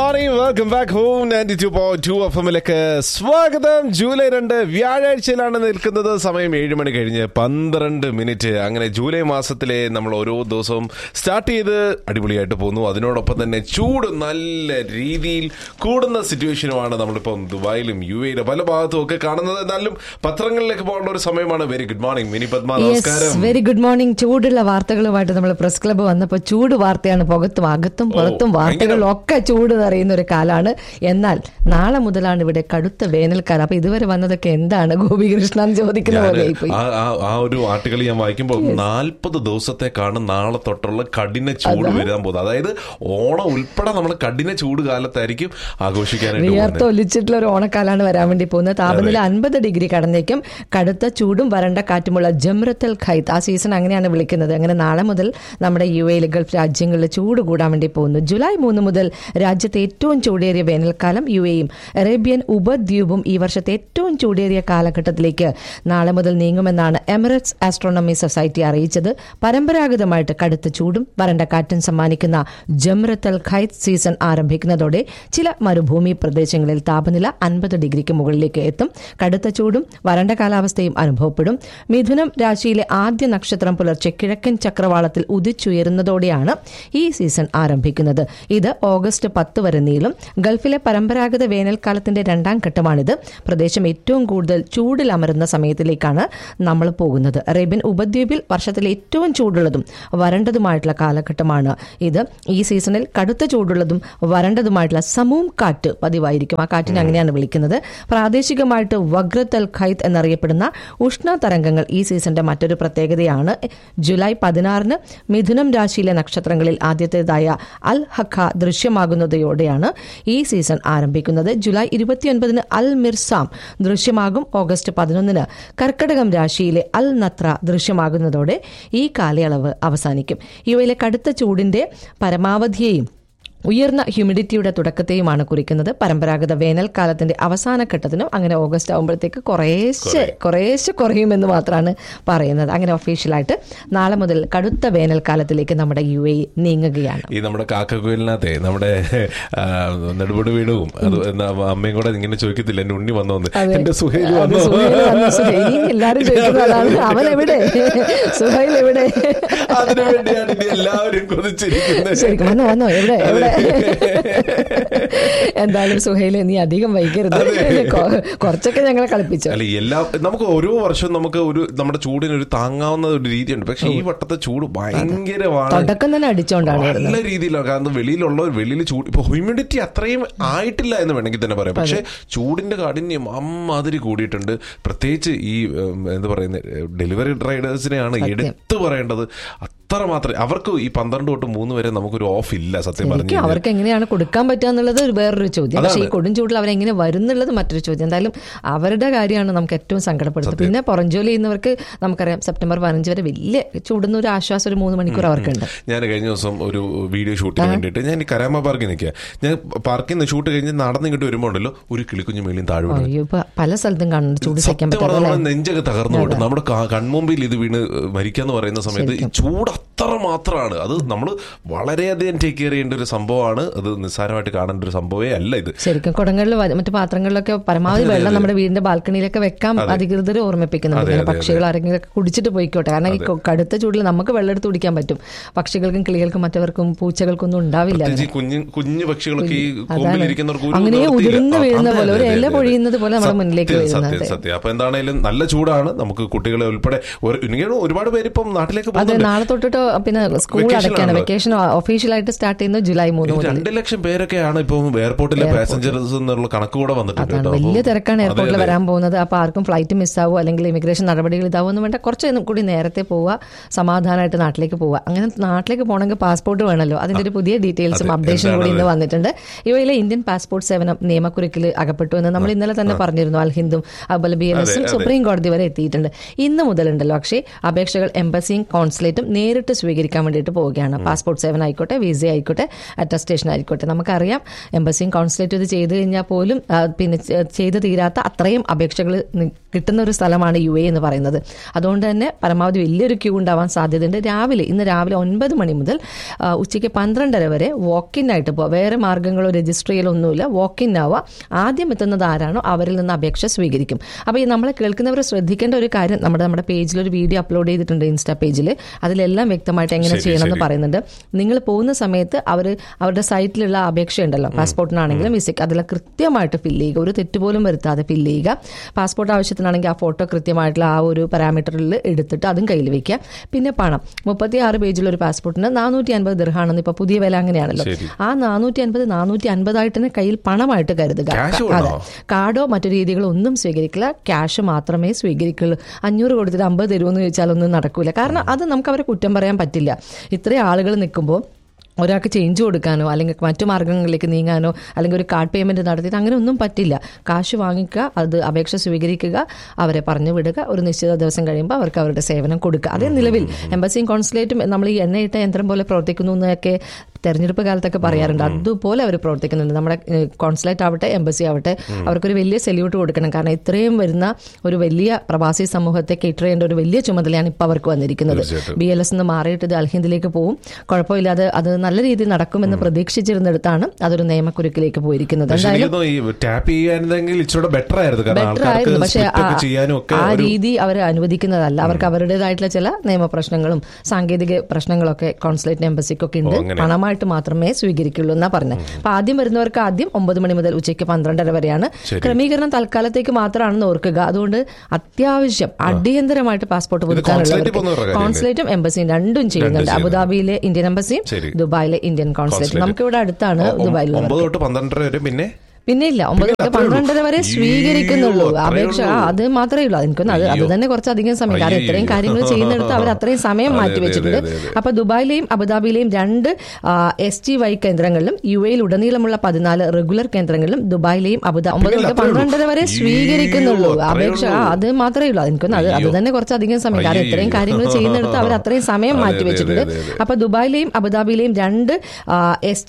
Morning welcome back home ninety two point two F എമ്മിലേക്ക് സ്വാഗതം July രണ്ട് വ്യാഴാഴ്ചയിലാണ് നിൽക്കുന്നത് സമയം ഏഴ് മണി കഴിഞ്ഞ് പന്ത്രണ്ട് മിനിറ്റ് അങ്ങനെ ജൂലൈ മാസത്തിലെ നമ്മൾ ഓരോ ദിവസവും സ്റ്റാർട്ട് ചെയ്ത് അടിപൊളിയായിട്ട് പോകുന്നു അതിനോടൊപ്പം തന്നെ ചൂട് നല്ല രീതിയിൽ കൂടുന്ന സിറ്റുവേഷനുമാണ് നമ്മളിപ്പം ദുബായിലും യു എയുടെ പല ഭാഗത്തും ഒക്കെ കാണുന്നത് എന്നാലും പത്രങ്ങളിലേക്ക് പോകേണ്ട ഒരു സമയമാണ് very good morning Mini Padma നമസ്കാരം വെരി ഗുഡ് മോർണിംഗ് ചൂടുള്ള വാർത്തകളുമായിട്ട് നമ്മൾ പ്രസ് ക്ലബ്ബ് വന്നപ്പോൾ ചൂട് വാർത്തയാണ് പുറത്തും അകത്തും പുറത്തും വാർത്തകളിലും ഒക്കെ ചൂട് നിറയുന്ന ഒരു കാലാണ് എന്നാൽ നാളെ മുതലാണ് ഇവിടെ കടുത്ത വേനൽക്കാലം അപ്പൊ ഇതുവരെ വന്നതൊക്കെ എന്താണ് ഗോപികൃഷ്ണൻ ചോദിക്കുന്ന പോലെ ഞാന് ആയിപ്പോയി ആ- ആ- ആ ഒരു ആർട്ടിക്കിൾ ഞാൻ വായിക്കുമ്പോൾ നാൽപ്പത് ദിവസത്തേക്കാണ് നാളെ തൊട്ടുള്ള കഠിന ചൂട് വരാൻ പോകുന്നത് അതായത് ഓണം ഉൾപ്പെടെ നമ്മൾ കഠിന ചൂട് കാലത്തായിരിക്കും ആഘോഷിക്കാനായിട്ട് വിയർത്ത് പോകുന്നത് ഒലിച്ചിട്ടുള്ള ഒരു ഓണക്കാലാണ് വരാൻ വേണ്ടി പോകുന്നത് താപനില അൻപത് ഡിഗ്രി കടന്നേക്കും കടുത്ത ചൂടും വരണ്ട കാറ്റുമുള്ള ജംറത്തൽ ഖൈത്ത് ആ സീസൺ അങ്ങനെയാണ് വിളിക്കുന്നത് അങ്ങനെ നാളെ മുതൽ നമ്മുടെ യു എയിൽ ഗൾഫ് രാജ്യങ്ങളിൽ ചൂട് കൂടാൻ വേണ്ടി പോകുന്നു ജൂലൈ മൂന്ന് മുതൽ രാജ്യത്തെ ഏറ്റവും ചൂടേറിയ വേനൽക്കാലം യു എയും അറേബ്യൻ ഉപദ്വീപും ഈ വർഷത്തെ ഏറ്റവും ചൂടേറിയ കാലഘട്ടത്തിലേക്ക് നാളെ മുതൽ നീങ്ങുമെന്നാണ് എമിറേറ്റ്സ് ആസ്ട്രോണമി സൊസൈറ്റി അറിയിച്ചത് പരമ്പരാഗതമായിട്ട് കടുത്ത ചൂടും വരണ്ട കാറ്റും സമ്മാനിക്കുന്ന ജംറത്തൽ ഖൈത്ത് സീസൺ ആരംഭിക്കുന്നതോടെ ചില മരുഭൂമി പ്രദേശങ്ങളിൽ താപനില അൻപത് ഡിഗ്രിക്ക് മുകളിലേക്ക് എത്തും കടുത്ത ചൂടും വരണ്ട കാലാവസ്ഥയും അനുഭവപ്പെടും മിഥുനം രാശിയിലെ ആദ്യ നക്ഷത്രം പുലർച്ചെ കിഴക്കൻ ചക്രവാളത്തിൽ ഉദിച്ചുയരുന്നതോടെയാണ് ഈ സീസൺ ആരംഭിക്കുന്നത് ഇത് ഓഗസ്റ്റ് പത്ത് വരെ നീളും ഗൾഫിലെ പരമ്പരാഗത വേനൽക്കാലത്തിന്റെ രണ്ടാം ഘട്ടമാണിത് പ്രദേശം ഏറ്റവും കൂടുതൽ ചൂടിൽ അമരുന്ന സമയത്തിലേക്കാണ് നമ്മൾ പോകുന്നത് അറേബ്യൻ ഉപദ്വീപിൽ വർഷത്തിലെ ഏറ്റവും ചൂടുള്ളതും വരണ്ടതുമായിട്ടുള്ള കാലഘട്ടമാണ് ഇത് ഈ സീസണിൽ കടുത്ത ചൂടുള്ളതും വരണ്ടതുമായിട്ടുള്ള സമൂം കാറ്റ് പതിവായിരിക്കും ആ കാറ്റിനെ അങ്ങനെയാണ് വിളിക്കുന്നത് പ്രാദേശികമായിട്ട് വഗ്രത്തൽ ഖൈത്ത് എന്നറിയപ്പെടുന്ന ഉഷ്ണ തരംഗങ്ങൾ ഈ സീസണിന്റെ മറ്റൊരു പ്രത്യേകതയാണ് ജൂലൈ പതിനാറിന് മിഥുനം രാശിയിലെ നക്ഷത്രങ്ങളിൽ ആദ്യത്തേതായ അൽ ഹഖ ദൃശ്യമാകുന്നതോടെയാണ് ഈ സീസൺ ആരംഭിക്കുന്നത് ജൂലൈ ഇരുപത്തിയൊൻപതിന് അൽ മിർസാം ദൃശ്യമാകും ഓഗസ്റ്റ് പതിനൊന്നിന് കർക്കടകം രാശിയിലെ അൽ നത്ര ദൃശ്യമാകുന്നതോടെ ഈ കാലയളവ് അവസാനിക്കും ഇവയിലെ കടുത്ത ചൂടിന്റെ പരമാവധിയെയും ഉയർന്ന ഹ്യൂമിഡിറ്റിയുടെ തുടക്കത്തെയുമാണ് കുറിക്കുന്നത് പരമ്പരാഗത വേനൽക്കാലത്തിന്റെ അവസാന ഘട്ടത്തിനും അങ്ങനെ ഓഗസ്റ്റ് ആകുമ്പോഴത്തേക്ക് കുറേശ്ശെ കുറേശ്ശെ കുറയുമെന്ന് മാത്രമാണ് പറയുന്നത് അങ്ങനെ ഒഫീഷ്യലായിട്ട് നാളെ മുതൽ കടുത്ത വേനൽക്കാലത്തിലേക്ക് നമ്മുടെ യു എ നീങ്ങുകയാണ് ഈ നമ്മുടെ കാക്കക്കുയിലിനകത്തെ നമ്മുടെ ആ, നെടുപടി വീണും അത് എന്നാ അമ്മയും കൂടെ ഇങ്ങനെ ചോദിക്കത്തില്ല എന്റെ ഉണ്ണി വന്നോന്ന് അതെ. എന്റെ സുഹേൽ അത് വന്നോ സുഹൈൽ വന്നു. സുഹൈൽ. ഇനി എല്ലാരും ചോദിക്കുന്നത് അതാണ് അവൻ എവിടെ സുഹൈൽ എവിടെ അതിനു വേണ്ടിയാണ് ഇനി എല്ലാവരും കൊതിച്ചിരിക്കുന്നത് ശരിക്കും വന്നോ വന്നോ എവിടെ എവിടെ എന്തായാലും സുഹൈലെ നീ അധികം വൈകരുത് കൊ- കുറച്ചൊക്കെ ഞങ്ങളെ കളിപ്പിച്ചു അല്ല എല്ലാ നമുക്ക് ഓരോ വർഷവും നമുക്ക് ഒരു നമ്മുടെ ചൂടിന് ഒരു താങ്ങാവുന്ന ഒരു രീതിയുണ്ട് പക്ഷെ ഈ വട്ടത്തെ ചൂട് ഭയങ്കരമാണ് തുടക്കം തന്നെ അടിച്ചോണ്ടാണ് വരുന്നത് നല്ല രീതിയിലാണ് കാരണം വെളിയിലുള്ള വെളിയിൽ ചൂട് ഇപ്പൊ ഹ്യൂമിഡിറ്റി അത്രയും ആയിട്ടില്ല എന്ന് വേണമെങ്കിൽ തന്നെ പറയാം പക്ഷെ ചൂടിന്റെ കാഠിന്യം അമ്മാതിരി കൂടിയിട്ടുണ്ട് പ്രത്യേകിച്ച് ഈ ഉം, എന്താ പറയുന്നത് ഡെലിവറി റൈഡേഴ്സിനെയാണ് എടുത്തു പറയേണ്ടത് അത്ര മാത്രമേ അവർക്ക് ഈ പന്ത്രണ്ട് തൊട്ട് മൂന്ന് വരെ നമുക്കൊരു ഓഫ് ഇല്ല സത്യം പറഞ്ഞു എനിക്ക് അവർക്ക് എങ്ങനെയാണ് കൊടുക്കാൻ പറ്റുക എന്നുള്ളത് ഒരു വേറൊരു ചോദ്യം പക്ഷേ ഈ കൊടും ചൂടിൽ അവരെങ്ങനെ വരുന്നുള്ളത് മറ്റൊരു ചോദ്യം എന്തായാലും അവരുടെ കാര്യമാണ് നമുക്ക് ഏറ്റവും സങ്കടപ്പെടുന്നത് പിന്നെ പുറം ജോലി ചെയ്യുന്നവർക്ക് നമുക്കറിയാം സെപ്റ്റംബർ പതിനഞ്ച് വരെ വലിയ ചൂടുന്ന ഒരു ആശ്വാസം ഒരു മൂന്ന് മണിക്കൂർ അവർക്കുണ്ട് ഞാൻ കഴിഞ്ഞ ദിവസം ഒരു വീഡിയോ ഷൂട്ടിന് വേണ്ടിയിട്ട് ഞാൻ ഈ കരാമ പാർക്കിൽ നിൽക്കുക ഞാൻ പാർക്കിൽ നിന്ന് ഷൂട്ട് കഴിഞ്ഞ് നടന്ന് ഇങ്ങോട്ട് വരുമ്പോൾ ഉണ്ടല്ലോ ഒരു കിളിക്കുഞ്ഞു മേളിയും താഴെ വീണു. അയ്യോ ഇപ്പൊ പല സ്ഥലത്തും കാണുന്നുണ്ട് ചൂട് സഹിക്കാൻ സത്യം പറ്റാതെ പറഞ്ഞാൽ അല്ലേ? നമ്മുടെ നെഞ്ചൊക്കെ തകർന്നു പോയിട്ട് നമ്മുടെ ക- കൺമുമ്പിൽ ഇത് വീണ് മരിക്കാന്ന് പറയുന്ന സമയത്ത് ഈ ചൂട് അത്ര മാത്രമാണ് അത് നമ്മൾ വളരെയധികം ടേക്ക് കെയർ ചെയ്യേണ്ട ഒരു സംഭവമാണ് അത് നിസ്സാരമായിട്ട് കാണേണ്ട ഒരു സംഭവമേ അല്ല ഇത് ശരിക്കും കുടങ്ങളിൽ മറ്റു പാത്രങ്ങളിലൊക്കെ പരമാവധി വെള്ളം നമ്മുടെ വീടിന്റെ ബാൽക്കണിയിലൊക്കെ വെക്കാൻ അധികൃതർ ഓർമ്മിപ്പിക്കുന്നുണ്ട് അതെ, ഇങ്ങനെ അതെ, പക്ഷികൾ ആരെങ്കിലും ഒക്കെ കുടിച്ചിട്ട് പോയിക്കോട്ടെ കാരണം ഈ കൊ- കടുത്ത ചൂടിൽ നമുക്ക് വെള്ളം എടുത്ത് കുടിക്കാൻ പറ്റും പക്ഷികൾക്കും കിളികൾക്കും മറ്റവർക്കും പൂച്ചകൾക്കൊന്നും ഉണ്ടാവില്ല പ്രത്യേകിച്ച് ഈ കുഞ്ഞു കുഞ്ഞു പക്ഷികളൊക്കെ ഈ അതാണ്. കൊമ്പിലിരിക്കുന്നവർക്ക് ഒരു അങ്ങനെ നിവൃത്തിയില്ല. ഉതിർന്ന് ആ, വീഴുന്ന അതെ, പോലെ, അതെ, ഒരു അതെ, ഇല അതെ. പൊഴിയുന്നത് പോലെ നമ്മുടെ മുന്നിലേക്ക് സത്യം, വീഴുന്നത്. സത്യം അതെ. സത്യം അപ്പൊ എന്താണേലും നല്ല ചൂടാണ് നമുക്ക് കുട്ടികളെ ഉൾപ്പെടെ ഒരു- എനിക്കാണ് ഒരുപാട് പേര് ഇപ്പം നാട്ടിലേക്ക് അതെ പോകുന്നുണ്ട് നാളെ തൊട്ടിട്ട് പിന്നെ സ്കൂൾ Vacation അടയ്ക്കാണ് ആണല്ലോ. വെക്കേഷൻ ഒഫീഷ്യലായിട്ട് സ്റ്റാർട്ട് ചെയ്യുന്നത് ജൂലൈ മൂന്ന് ഈ മുതൽ രണ്ട് ലക്ഷം പേരൊക്കെയാണ് ഇപ്പം എയർപോർട്ടിലെ പാസഞ്ചേഴ്സ് എന്നുള്ള കണക്ക് കൂടെ വന്നിട്ടുണ്ട് അതാണ് കേട്ടോ. വലിയ അപ്പം തിരക്കാണ് അതെ, എയർപോർട്ടിൽ അതെ. വരാൻ പോകുന്നത് അപ്പോൾ ആർക്കും ഫ്ലൈറ്റ് മിസ്സാവോ അല്ലെങ്കിൽ ഇമിഗ്രേഷൻ നടപടികൾ ഇതാവോ വേണ്ട കുറച്ച് കൂടി നേരത്തെ പോവുക സമാധാനമായിട്ട് നാട്ടിലേക്ക് പോവുക അങ്ങനെ നാട്ടിലേക്ക് പോകണമെങ്കിൽ പാസ്പോർട്ട് വേണമല്ലോ അതിന്റെ ഒരു പുതിയ ഡീറ്റെയിൽസും അതെ, അപ്ഡേഷനും കൂടി ഇന്ന് എന്താണത്? വന്നിട്ടുണ്ട് ഇവയിലെ ഇന്ത്യൻ പാസ്പോർട്ട് സേവനം നിയമക്കുറിക്കിൽ അകപ്പെട്ടു എന്ന് നമ്മൾ ഇന്നലെ തന്നെ പറഞ്ഞിരുന്നു അൽ ഹിന്ദും അതുപോലെ ബി എൻ എസും അതെ. സുപ്രീം കോടതി വരെ എത്തിയിട്ടുണ്ട് ഇന്ന് മുതലുണ്ടല്ലോ പക്ഷേ അപേക്ഷകൾ എംബസിയും കോൺസുലേറ്റും നേരിട്ട് സ്വീകരിക്കാൻ വേണ്ടിയിട്ട് പോവുകയാണ് പാസ്പോർട്ട് സേവനം ആയിക്കോട്ടെ വിസ ആയിക്കോട്ടെ അറ്റസ്റ്റേഷൻ ആയിക്കോട്ടെ നമുക്കറിയാം എംബസിയും കോൺസുലേറ്റും ഇത് ചെയ്തു കഴിഞ്ഞാൽ പോലും ആ, പിന്നെ ചെ- ചെയ്ത് തീരാത്ത അത്രയും അപേക്ഷകൾ കിട്ടുന്ന ഒരു സ്ഥലമാണ് യു എ എന്ന് പറയുന്നത് അതുകൊണ്ട് തന്നെ പരമാവധി വലിയൊരു ക്യൂ ഉണ്ടാവാൻ സാധ്യതയുണ്ട് രാവിലെ ഇന്ന് രാവിലെ ഒൻപത് മണി മുതൽ ആ, ഉച്ചയ്ക്ക് പന്ത്രണ്ടര വരെ വാക്കിൻ ആയിട്ട് പോവാം വേറെ മാർഗ്ഗങ്ങളോ രജിസ്റ്റർ ചെയ്യലൊന്നുമില്ല വാക്കിൻ ആവുക ആദ്യം എത്തുന്നത് ആരാണോ അവരിൽ നിന്ന് അപേക്ഷ സ്വീകരിക്കും അപ്പോൾ ഈ നമ്മളെ കേൾക്കുന്നവർ ശ്രദ്ധിക്കേണ്ട ഒരു കാര്യം നമ്മുടെ നമ്മുടെ പേജിൽ ഒരു വീഡിയോ അപ്ലോഡ് ചെയ്തിട്ടുണ്ട് ഇൻസ്റ്റാ പേജിൽ അതിലെല്ലാം വ്യക്തമായിട്ട് എങ്ങനെ ശരി, ചെയ്യണമെന്ന് ശരി. പറയുന്നുണ്ട് നിങ്ങൾ പോകുന്ന സമയത്ത് അവർ അവരുടെ സൈറ്റിലുള്ള അപേക്ഷ ഉണ്ടല്ലോ പാസ്പോർട്ടിനാണെങ്കിലും വിസയ്ക്ക് അതിൽ കൃത്യമായിട്ട് ഫില്ല് ചെയ്യുക ഒരു തെറ്റ് പോലും വരുത്താതെ ഫില്ല് ചെയ്യുക പാസ്പോർട്ട് ആവശ്യത്തിനാണെങ്കിൽ ആ ഫോട്ടോ കൃത്യമായിട്ടുള്ള ആ ഒരു പാരാമീറ്ററിൽ എടുത്തിട്ട് അതും കയ്യിൽ വെക്കുക പിന്നെ പണം മുപ്പത്തി ആറ് പേജിലുള്ള ഒരു പാസ്പോർട്ടിന് നാനൂറ്റി അൻപത് ദിർഹാണെന്ന് ഇപ്പൊ പുതിയ വില അങ്ങനെയാണല്ലോ ശരി. ആ നാനൂറ്റി അൻപത് നാനൂറ്റി അൻപതായിട്ട് തന്നെ കയ്യിൽ പണമായിട്ട് കരുതുക Cash ക- വേണോ? അതെ കാർഡോ മറ്റു രീതികളോ ഒന്നും സ്വീകരിക്കില്ല ക്യാഷ് മാത്രമേ സ്വീകരിക്കുള്ളൂ അഞ്ഞൂറ് കൊടുത്തിട്ട് അമ്പത് തരുമെന്ന് ചോദിച്ചാൽ ഒന്നും നടക്കൂല കാരണം അത് നമുക്ക് അവരെ കുറ്റം പറയാൻ പറ്റില്ല ഇത്രയും ആളുകൾ നിൽക്കുമ്പോൾ ഒരാൾക്ക് ചേഞ്ച് കൊടുക്കാനോ അല്ലെങ്കിൽ മറ്റു മാർഗങ്ങളിലേക്ക് നീങ്ങാനോ അല്ലെങ്കിൽ ഒരു കാർഡ് പേയ്മെന്റ് നടത്തിയിട്ട് അങ്ങനെ ഒന്നും പറ്റില്ല കാശ് വാങ്ങിക്കുക അത് അപേക്ഷ സ്വീകരിക്കുക അവരെ പറഞ്ഞു വിടുക ഒരു നിശ്ചിത ദിവസം കഴിയുമ്പോൾ അവർക്ക് അവരുടെ സേവനം കൊടുക്കുക അതേ നിലവിൽ എംബസിയും കോൺസുലേറ്റും നമ്മൾ ഈ എണ്ണയിട്ട യന്ത്രം പോലെ പ്രവർത്തിക്കുന്നു എന്നൊക്കെ തെരഞ്ഞെടുപ്പ് കാലത്തൊക്കെ പറയാറുണ്ട് അതുപോലെ അവർ പ്രവർത്തിക്കുന്നുണ്ട് നമ്മുടെ കോൺസുലേറ്റ് ആവട്ടെ എംബസി ആവട്ടെ അവർക്കൊരു വലിയ സെല്യൂട്ട് കൊടുക്കണം കാരണം ഇത്രയും വരുന്ന ഒരു വലിയ പ്രവാസി സമൂഹത്തെ കേറ്റർ ചെയ്യേണ്ട ഒരു വലിയ ചുമതലയാണ് ഇപ്പോൾ അവർക്ക് വന്നിരിക്കുന്നത് തീർച്ചയായിട്ടും. ബി എൽ എസ് നിന്ന് മാറിയിട്ട് ഇത് അൽഹിന്ദിലേക്ക് പോകും കുഴപ്പമില്ലാതെ അത് നല്ല രീതിയിൽ നടക്കുമെന്ന് പ്രതീക്ഷിച്ചിരുന്നിടത്താണ് അതൊരു നിയമക്കുരുക്കിലേക്ക് പോയിരിക്കുന്നത് പക്ഷെ എന്തായാലും എനിക്ക് തോന്നുന്നു ഈ ടാപ്പ് ചെയ്യാനെങ്കിൽ ഇച്ചിരി ബെറ്റർ ആയിരുന്നു കാരണം ബെറ്റർ ആൾക്കാർക്ക് ആയിരുന്നു പക്ഷെ split ഒക്കെ ചെയ്യാനും ഒക്കെ ആ ഒരു രീതി അവർ അനുവദിക്കുന്നതല്ല അവർക്ക് അവരുടേതായിട്ടുള്ള ചില നിയമപ്രശ്നങ്ങളും സാങ്കേതിക പ്രശ്നങ്ങളൊക്കെ കോൺസുലേറ്റ് എംബസിക്കൊക്കെ ഉണ്ട് ഓ, അങ്ങനെ. പണമായിട്ട് മാത്രമേ സ്വീകരിക്കുള്ളൂ എന്നാ പറഞ്ഞത് അപ്പൊ ആദ്യം വരുന്നവർക്ക് ആദ്യം ഒമ്പത് മണി മുതൽ ഉച്ചയ്ക്ക് പന്ത്രണ്ടര വരെയാണ് ശരി. ക്രമീകരണം തൽക്കാലത്തേക്ക് മാത്രമാണെന്ന് ഓർക്കുക അതുകൊണ്ട് അത്യാവശ്യം അടിയന്തരമായിട്ട് പാസ്പോർട്ട് consulate പുതുക്കാനുള്ളവർക്ക് പോകുന്നവരുടെ കാര്യമല്ലേ? കോൺസുലേറ്റും എംബസിയും രണ്ടും ചെയ്യുന്നുണ്ട് ചെയ്യുന്നുണ്ട്. അബുദാബിയിലെ ഇന്ത്യൻ എംബസിയും ശരി. ദുബായിലെ ഇന്ത്യൻ കോൺസുലേറ്റ് Consulate. നമുക്ക് ഇവിടെ അടുത്താണ് ഒ- ഒ- ദുബായിൽ ഒമ്പത് തൊട്ട് പന്ത്രണ്ടര വരെ പിന്നെ പിന്നെ ഇല്ല ഒമ്പത് പിന്നെ തൊട്ട് അത്രേ ഉള്ളൂ. പന്ത്രണ്ടര വരെ അയ്യോ, സ്വീകരിക്കുന്നുള്ളൂ അത്രേ അപേക്ഷ ആ, ഉള്ളൂ. അത് മാത്രമേ ഉള്ളൂ എനിക്കൊന്ന് അത് അത് അയ്യോ. തന്നെ കുറച്ച് അധികം സമയം കാരണം അയ്യോ. ഇത്രയും കാര്യങ്ങൾ ചെയ്യുന്നിടത്ത് അവർ അത്രയും സമയം അതെ, മാറ്റി അതെ, വെച്ചിട്ടുണ്ട് അതെ, അതെ. അപ്പൊ ദുബായിലെയും അബുദാബിയിലെയും രണ്ട് എസ് ടി വൈ കേന്ദ്രങ്ങളിലും യു എയിൽ ഉടനീളമുള്ള പതിനാല് റെഗുലർ കേന്ദ്രങ്ങളിലും ദുബായിലെയും അബുദാബി ഒമ്പത് പിന്നെ തൊട്ട് അത്രേ ഉള്ളൂ. പന്ത്രണ്ടര വരെ അയ്യോ, സ്വീകരിക്കുന്നുള്ളൂ അത്രേ അപേക്ഷ ആ, ഉള്ളൂ. അത് മാത്രമേ ഉള്ളൂ എനിക്കൊന്ന് അത് അത് അയ്യോ. തന്നെ കുറച്ച് അധികം സമയം കാരണം അയ്യോ. ഇത്രയും കാര്യങ്ങൾ ചെയ്യുന്നിടത്ത് അവർ അത്രയും സമയം അതെ, മാറ്റി അതെ, വെച്ചിട്ടുണ്ട് അതെ, അതെ. അപ്പൊ ദുബായിലെയും അബുദാബിയിലെയും രണ്ട് എസ്